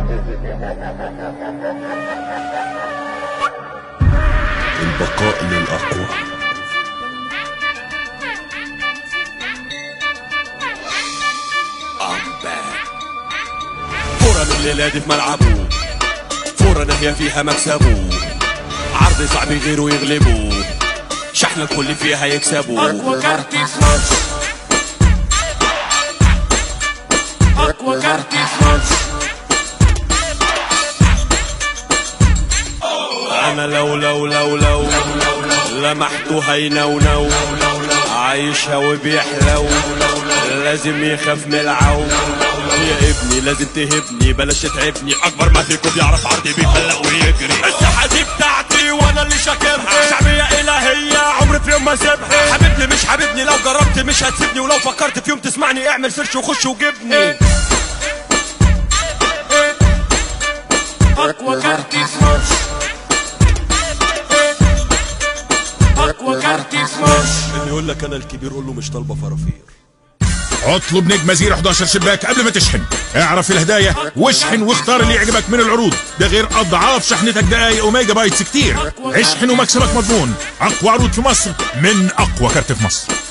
البقاء للأقوى كرة من الليلة دي في ملعبه فورة ناهية فيها مكسبه عرض صعب غيره يغلبه شحن الكل فيها يكسبه اقوى كارت في مصر اقوى كارت في مصر انا لو لو لو لو لمحته هينونو عايشها وبيحلو لازم يخاف من العو يا ابني لازم تهبني بلاش تتعبني اكبر ما فيكم بيعرف عرضي بيفلق ويجري الساحه دي بتاعتي وانا اللي شاكرها شعبيه الهيه عمري في يوم ما سيبها حبيبني مش حبيبني لو جربت مش هتسيبني ولو فكرت في يوم تسمعني اعمل سيرش وخش وجبني اقوى كارت في مصر اقوى كارت في مصر اللي يقول لك انا الكبير قول له مش طالبه فرافير اطلب نجمة زيرو 11 شباك قبل ما تشحن اعرف الهدايا واشحن واختار اللي يعجبك من العروض ده غير اضعاف شحنتك دقايق وميجا بايتس كتير اشحن ومكسبك مضمون اقوى عروض في مصر من اقوى كارت في مصر